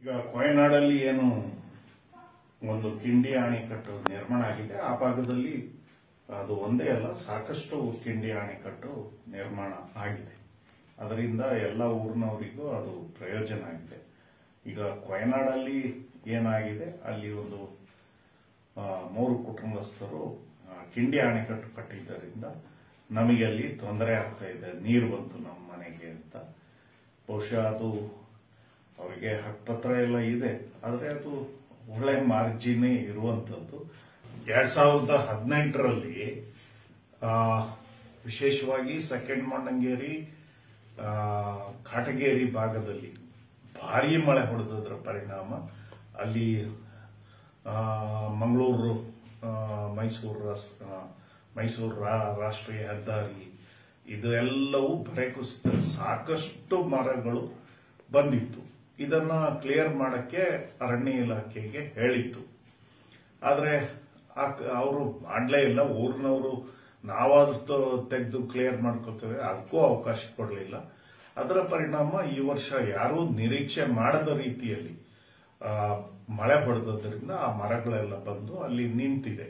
ಈಗ ಕೊಯನಾಡಲ್ಲಿ ಏನು ಒಂದು ಕಿಂಡಿ ಅಣೆಕಟ್ಟು ನಿರ್ಮಾಣ ಆಗಿದೆ ಆ ಭಾಗದಲ್ಲಿ ಅದು ಒಂದೇ ಅಲ್ಲ ಸಾಕಷ್ಟು ಕಿಂಡಿ ಅಣೆಕಟ್ಟು ನಿರ್ಮಾಣ ಆಗಿದೆ ಅದರಿಂದ ಎಲ್ಲ ಊರಿನವರಿಗೂ ಅದು ಪ್ರಯೋಜನ ಆಗಿದೆ ಈಗ ಕೊಯನಾಡಲ್ಲಿ ಏನಾಗಿದೆ ಅಲ್ಲಿ ಒಂದು ಆ, ಮೂರು ಕುಟುಂಬಸ್ಥರು ಆ, ಕಿಂಡಿ ಅಣೆಕಟ್ಟು ಕಟ್ಟಿದ್ದರಿಂದ ನಮಗೆ ಅಲ್ಲಿ ತೊಂದರೆ ಆಗ್ತಾ ಇದೆ ನೀರು ಬಂತು ನಮ್ಮ ಮನೆಗೆ ಅಂತ ಬಹುಶಃ ಅದು ಅವರಿಗೆ ಹಕ್ಕಪತ್ರ ಎಲ್ಲ ಇದೆ ಆದರೆ ಅದು ಒಳ್ಳೆ ಮಾರ್ಜಿನೇ ಇರುವಂತದ್ದು ಎರಡ್ ಸಾವಿರದ ಹದಿನೆಂಟರಲ್ಲಿ ವಿಶೇಷವಾಗಿ ಸೆಕೆಂಡ್ ಮಣ್ಣಂಗೇರಿ ಆ, ಕಾಟಗೇರಿ ಭಾಗದಲ್ಲಿ ಭಾರಿ ಮಳೆ ಹೊಡೆದದ್ರ ಪರಿಣಾಮ ಅಲ್ಲಿ ಆ, ಮಂಗಳೂರು ಆ, ಮೈಸೂರು ರಸ್- ಆ, ಮೈಸೂರು ರಾ- ರಾಷ್ಟ್ರೀಯ ಹೆದ್ದಾರಿ ಇದೆಲ್ಲವೂ ಬರೆ ಕುಸಿತ ಸಾಕಷ್ಟು ಮರಗಳು ಬಂದಿತ್ತು ಇದನ್ನ ಕ್ಲಿಯರ್ ಮಾಡಕ್ಕೆ ಅರಣ್ಯ ಇಲಾಖೆಗೆ ಹೇಳಿತ್ತು ಆದ್ರೆ ಅವರು ಮಾಡ್ಲೇ ಇಲ್ಲ ಊರಿನವರು ನಾವಾದ್ರೂ ತೆಗೆದು ಕ್ಲಿಯರ್ ಮಾಡ್ಕೊತೇವೆ ಅದಕ್ಕೂ ಅವಕಾಶ ಕೊಡಲಿಲ್ಲ ಅದರ ಪರಿಣಾಮ ಈ ವರ್ಷ ಯಾರೂ ನಿರೀಕ್ಷೆ ಮಾಡದ ರೀತಿಯಲ್ಲಿ ಆ, ಮಳೆ ಹೊಡೆದದ್ರಿಂದ ಆ ಮರಗಳೆಲ್ಲ ಬಂದು ಅಲ್ಲಿ ನಿಂತಿದೆ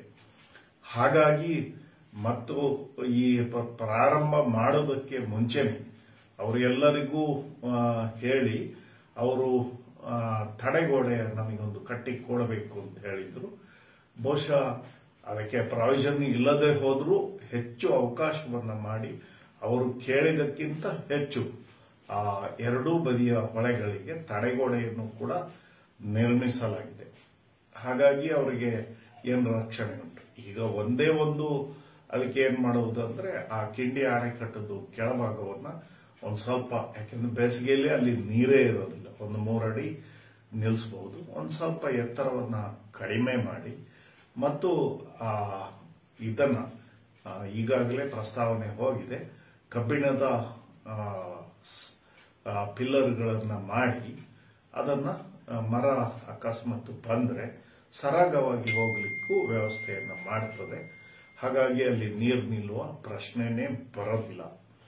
ಹಾಗಾಗಿ ಮತ್ತು ಈ ಪ- ಪ್ರಾರಂಭ ಮಾಡೋದಕ್ಕೆ ಮುಂಚೆನೆ ಅವರೆಲ್ಲರಿಗೂ ಆ, ಹೇಳಿ ಅವರು ಆ, ತಡೆಗೋಡೆ ನಮಗೊಂದು ಕಟ್ಟಿ ಕೊಡಬೇಕು ಅಂತ ಹೇಳಿದ್ರು ಬಹುಶಃ ಅದಕ್ಕೆ ಪ್ರಾವಿಷನ್ ಇಲ್ಲದೆ ಹೋದ್ರೂ ಹೆಚ್ಚು ಅವಕಾಶವನ್ನ ಮಾಡಿ ಅವರು ಕೇಳಿದಕ್ಕಿಂತ ಹೆಚ್ಚು ಆ ಎರಡೂ ಬದಿಯ ಹೊಳೆಗಳಿಗೆ ತಡೆಗೋಡೆಯನ್ನು ಕೂಡ ನಿರ್ಮಿಸಲಾಗಿದೆ ಹಾಗಾಗಿ ಅವರಿಗೆ ಏನು ರಕ್ಷಣೆ ಉಂಟು ಈಗ ಒಂದೇ ಒಂದು ಅದಕ್ಕೆ ಏನ್ ಮಾಡುವುದು ಅಂದ್ರೆ ಆ ಕಿಂಡಿ ಅಣೆಕಟ್ಟದ್ದು ಕೆಳಭಾಗವನ್ನ ಒಂದ್ ಸ್ವಲ್ಪ ಯಾಕೆಂದ್ರೆ ಬೇಸಿಗೆಯಲ್ಲಿ ಅಲ್ಲಿ ನೀರೇ ಇರೋದಿಲ್ಲ ಒಂದು ಮೂರಡಿ ನಿಲ್ಲಿಸಬಹುದು ಒಂದ್ ಸ್ವಲ್ಪ ಎತ್ತರವನ್ನ ಕಡಿಮೆ ಮಾಡಿ ಮತ್ತು ಆ ಇದನ್ನ ಆ, ಈಗಾಗಲೇ ಪ್ರಸ್ತಾವನೆ ಹೋಗಿದೆ ಕಬ್ಬಿಣದ ಆ, ಸ್- ಆ, ಪಿಲ್ಲರ್ಗಳನ್ನ ಮಾಡಿ ಅದನ್ನ ಆ, ಮರ ಅಕಸ್ಮಾತ್ ಬಂದ್ರೆ ಸರಾಗವಾಗಿ ಹೋಗ್ಲಿಕ್ಕೂ ವ್ಯವಸ್ಥೆಯನ್ನ ಮಾಡ್ತದೆ ಹಾಗಾಗಿ ಅಲ್ಲಿ ನೀರು ನಿಲ್ಲುವ ಪ್ರಶ್ನೆನೇ ಬರೋದಿಲ್ಲ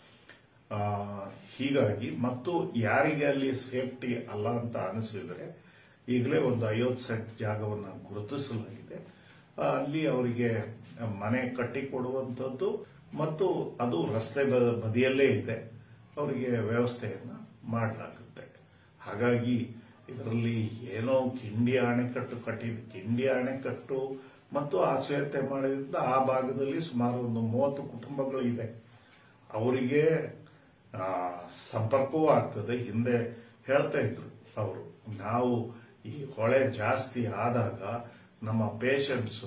ಆ, ಹೀಗಾಗಿ ಮತ್ತು ಯಾರಿಗೆ ಅಲ್ಲಿ ಸೇಫ್ಟಿ ಅಲ್ಲ ಅಂತ ಅನಿಸಿದರೆ ಈಗಲೇ ಒಂದು ಐವತ್ತು ಸೆಂಟ್ ಜಾಗವನ್ನು ಗುರುತಿಸಲಾಗಿದೆ ಆ, ಅಲ್ಲಿ ಅವರಿಗೆ ಮನೆ ಕಟ್ಟಿ ಕೊಡುವಂಥದ್ದು ಮತ್ತು ಅದು ರಸ್ತೆ ಬ- ಬದಿಯಲ್ಲೇ ಇದೆ ಅವರಿಗೆ ವ್ಯವಸ್ಥೆಯನ್ನ ಮಾಡಲಾಗುತ್ತೆ ಹಾಗಾಗಿ ಇದರಲ್ಲಿ ಏನೋ ಕಿಂಡಿ ಅಣೆಕಟ್ಟು ಕಟ್ಟಿದ ಕಿಂಡಿ ಅಣೆಕಟ್ಟು ಮತ್ತು ಆಶ್ರಯತೆ ಮಾಡಿದ್ರಿಂದ ಆ ಭಾಗದಲ್ಲಿ ಸುಮಾರು ಒಂದು ಮೂವತ್ತು ಕುಟುಂಬಗಳು ಇದೆ ಅವರಿಗೆ ಆ, ಸಂಪರ್ಕವೂ ಆಗ್ತದೆ ಹಿಂದೆ ಹೇಳ್ತಾ ಇದ್ರು ಅವರು ನಾವು ಈ ಹೊಳೆ ಜಾಸ್ತಿ ಆದಾಗ ನಮ್ಮ ಪೇಷಂಟ್ಸ್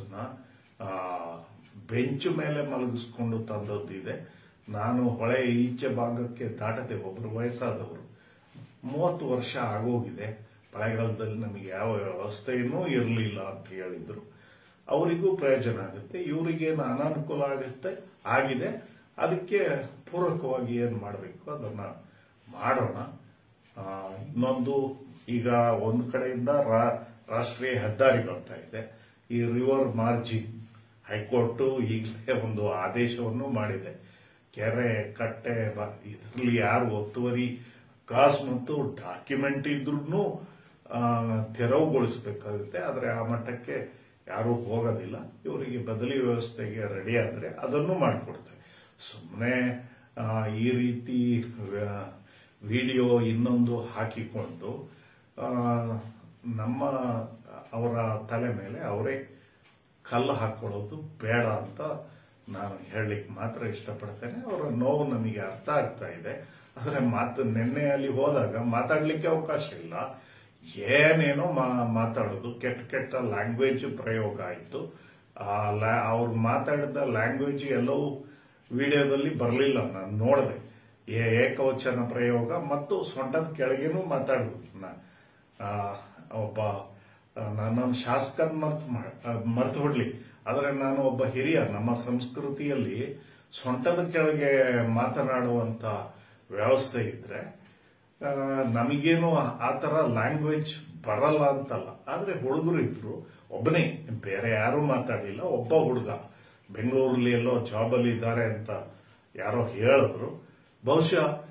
ಬೆಂಚು ಮೇಲೆ ಮಲಗಿಸ್ಕೊಂಡು ತಂದದ್ದಿದೆ ನಾನು ಹೊಳೆ ಈಚೆ ಭಾಗಕ್ಕೆ ದಾಟದೆ ಒಬ್ಬರು ವಯಸ್ಸಾದವರು ಮೂವತ್ತು ವರ್ಷ ಆಗೋಗಿದೆ ಮಳೆಗಾಲದಲ್ಲಿ ನಮಗೆ ಯಾವ ವ್ಯವಸ್ಥೆಯೂ ಇರಲಿಲ್ಲ ಅಂತ ಹೇಳಿದ್ರು ಅವರಿಗೂ ಪ್ರಯೋಜನ ಆಗುತ್ತೆ ಇವರಿಗೇನು ಅನಾನುಕೂಲ ಆಗುತ್ತೆ ಆಗಿದೆ ಅದಕ್ಕೆ ಪೂರಕವಾಗಿ ಏನು ಮಾಡಬೇಕು ಅದನ್ನ ಮಾಡೋಣ ಆ, ಇನ್ನೊಂದು ಈಗ ಒಂದು ಕಡೆಯಿಂದ ರಾ- ರಾಷ್ಟ್ರೀಯ ಹೆದ್ದಾರಿ ಬರ್ತಾ ಇದೆ ಈ ರಿವರ್ ಮಾರ್ಜಿನ್ ಹೈಕೋರ್ಟ್ ಈಗಲೇ ಒಂದು ಆದೇಶವನ್ನು ಮಾಡಿದೆ ಕೆರೆ ಕಟ್ಟೆ ಇದರಲ್ಲಿ ಯಾರು ಒತ್ತುವರಿ ಕಾಸು ಮತ್ತು ಡಾಕ್ಯುಮೆಂಟ್ ಇದ್ರೂ ತೆರವುಗೊಳಿಸಬೇಕಾಗುತ್ತೆ ಆದರೆ ಆ ಮಟ್ಟಕ್ಕೆ ಯಾರೂ ಹೋಗೋದಿಲ್ಲ ಇವರಿಗೆ ಬದಲಿ ವ್ಯವಸ್ಥೆಗೆ ರೆಡಿ ಆದರೆ ಅದನ್ನು ಮಾಡಿಕೊಡ್ತೇವೆ ಸುಮ್ಮನೆ ಈ ರೀತಿ ವಿಡಿಯೋ ಇನ್ನೊಂದು ಹಾಕಿಕೊಂಡು ಆ, ನಮ್ಮ ಅವರ ತಲೆ ಮೇಲೆ ಅವರೇ ಕಲ್ಲು ಹಾಕೊಳ್ಳೋದು ಬೇಡ ಅಂತ ನಾನು ಹೇಳಲಿಕ್ಕೆ ಮಾತ್ರ ಇಷ್ಟಪಡ್ತೇನೆ ಅವರ ನೋವು ನಮಗೆ ಅರ್ಥ ಆಗ್ತಾ ಇದೆ ಆದರೆ ಮಾತು ನಿನ್ನೆ ಅಲ್ಲಿ ಹೋದಾಗ ಮಾತಾಡ್ಲಿಕ್ಕೆ ಅವಕಾಶ ಇಲ್ಲ ಏನೇನೋ ಮಾ- ಮಾತಾಡೋದು ಕೆಟ್ಟ ಕೆಟ್ಟ ಲ್ಯಾಂಗ್ವೇಜ್ ಪ್ರಯೋಗ ಆಯಿತು ಅವ್ರು ಮಾತಾಡಿದ ಲ್ಯಾಂಗ್ವೇಜ್ ಎಲ್ಲವೂ ವಿಡಿಯೋದಲ್ಲಿ ಬರಲಿಲ್ಲ ನಾನು ನೋಡಿದೆ ಏ- ಏಕವಚನ ಪ್ರಯೋಗ ಮತ್ತು ಸೊಂಟದ ಕೆಳಗೇನೂ ಮಾತಾಡುದು ನಾ- ಆ, ಒಬ್ಬ ನನ್ನನ್ನು ಶಾಸಕನ್ ಮರ್ತು ಮರ್ತು ಬಿಡ್ಲಿ ಆದರೆ ನಾನು ಒಬ್ಬ ಹಿರಿಯ ನಮ್ಮ ಸಂಸ್ಕೃತಿಯಲ್ಲಿ ಸೊಂಟದ ಕೆಳಗೆ ಮಾತನಾಡುವಂತ ವ್ಯವಸ್ಥೆ ಇದ್ರೆ ಆ, ನಮಗೇನು ಆ ತರ ಲ್ಯಾಂಗ್ವೇಜ್ ಬರಲ್ಲ ಅಂತಲ್ಲ ಆದ್ರೆ ಹುಡುಗರು ಇದ್ರು ಒಬ್ಬನೇ ಬೇರೆ ಯಾರು ಮಾತಾಡಲಿಲ್ಲ ಒಬ್ಬ ಹುಡುಗ ಬೆಂಗಳೂರಲ್ಲಿ ಎಲ್ಲೋ ಜಾಬಲ್ಲಿ ಇದ್ದಾರೆ ಅಂತ ಯಾರೋ ಹೇಳಿದ್ರು ಬಹುಶಃ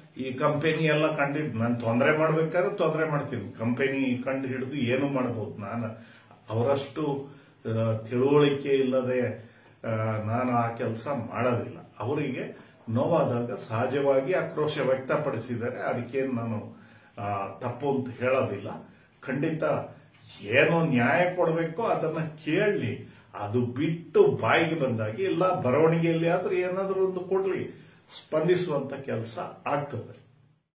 ಈ ಕಂಪನಿ ಎಲ್ಲ ಕಂಡು ನಾನು ತೊಂದರೆ ಮಾಡ್ಬೇಕಾದ್ರೆ ತೊಂದರೆ ಮಾಡ್ತೀನಿ ಕಂಪನಿ ಕಂಡು ಹಿಡಿದು ಏನು ಮಾಡಬಹುದು ನಾನು ಅವರಷ್ಟು ಆ, ತಿಳುವಳಿಕೆ ಇಲ್ಲದೆ ಆ, ನಾನು ಆ ಕೆಲಸ ಮಾಡೋದಿಲ್ಲ ಅವರಿಗೆ ನೋವಾದಾಗ ಸಹಜವಾಗಿ ಆಕ್ರೋಶ ವ್ಯಕ್ತಪಡಿಸಿದರೆ ಅದಕ್ಕೇನು ನಾನು ಆ, ತಪ್ಪು ಅಂತ ಹೇಳೋದಿಲ್ಲ ಖಂಡಿತ ಏನೋ ನ್ಯಾಯ ಕೊಡಬೇಕೋ ಅದನ್ನ ಕೇಳಲಿ ಅದು ಬಿಟ್ಟು ಬಾಯಿಗೆ ಬಂದಾಗಿ ಇಲ್ಲ ಬರವಣಿಗೆಯಲ್ಲಿ ಆದ್ರೂ ಏನಾದ್ರೂ ಒಂದು ಕೊಡ್ಲಿ ಸ್ಪಂದಿಸುವಂತ ಕೆಲಸ ಆಗ್ತದೆ